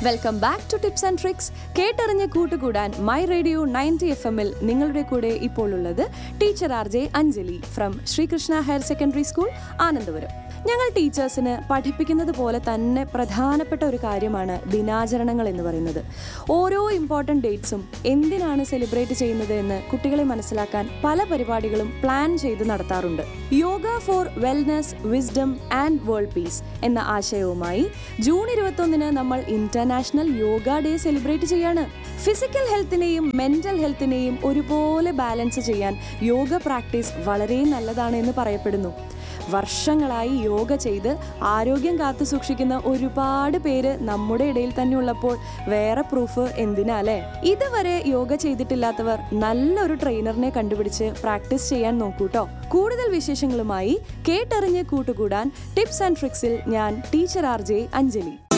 welcome back to tips and tricks കേട്ടറിഞ്ഞ് കൂട്ടുകൂടാൻ my radio ninety F എമ്മിൽ നിങ്ങളുടെ കൂടെ ഇപ്പോൾ ഉള്ളത് teacher R J Anjali from Sreekrishna higher secondary school Anandapuram ഞങ്ങൾ ടീച്ചേഴ്സിന് പഠിപ്പിക്കുന്നത് പോലെ തന്നെ പ്രധാനപ്പെട്ട ഒരു കാര്യമാണ് ദിനാചരണങ്ങൾ എന്ന് പറയുന്നത് ഓരോ ഇമ്പോർട്ടൻ്റ് ഡേറ്റ്സും എന്തിനാണ് സെലിബ്രേറ്റ് ചെയ്യുന്നത് എന്ന് കുട്ടികളെ മനസ്സിലാക്കാൻ പല പരിപാടികളും പ്ലാൻ ചെയ്ത് നടത്താറുണ്ട് yoga for wellness wisdom and world peace എന്ന ആശയവുമായി ജൂൺ ഇരുപത്തൊന്നിന് നമ്മൾ ഇന്റർനാഷണൽ യോഗ ഡേ സെലിബ്രേറ്റ് ചെയ്യാണ് ഫിസിക്കൽ ഹെൽത്തിനെയും മെന്റൽ ഹെൽത്തിനെയും ഒരുപോലെ ബാലൻസ് ചെയ്യാൻ യോഗ പ്രാക്ടീസ് വളരെ നല്ലതാണ് എന്ന് പറയപ്പെടുന്നു വർഷങ്ങളായി യോഗ ചെയ്ത് ആരോഗ്യം കാത്തു സൂക്ഷിക്കുന്ന ഒരുപാട് പേര് നമ്മുടെ ഇടയിൽ തന്നെ ഉള്ളപ്പോൾ വേറെ പ്രൂഫ് എന്തിനാ അല്ലേ ഇതുവരെ യോഗ ചെയ്തിട്ടില്ലാത്തവർ നല്ലൊരു ട്രെയിനറിനെ കണ്ടുപിടിച്ച് പ്രാക്ടീസ് ചെയ്യാൻ നോക്കൂട്ടോ കൂടുതൽ വിശേഷങ്ങളുമായി കേട്ടറിഞ്ഞ് കൂട്ടുകൂടാൻ ടിപ്സ് ആൻഡ് ട്രിക്സിൽ ഞാൻ ടീച്ചർ ആർ ജെ അഞ്ജലി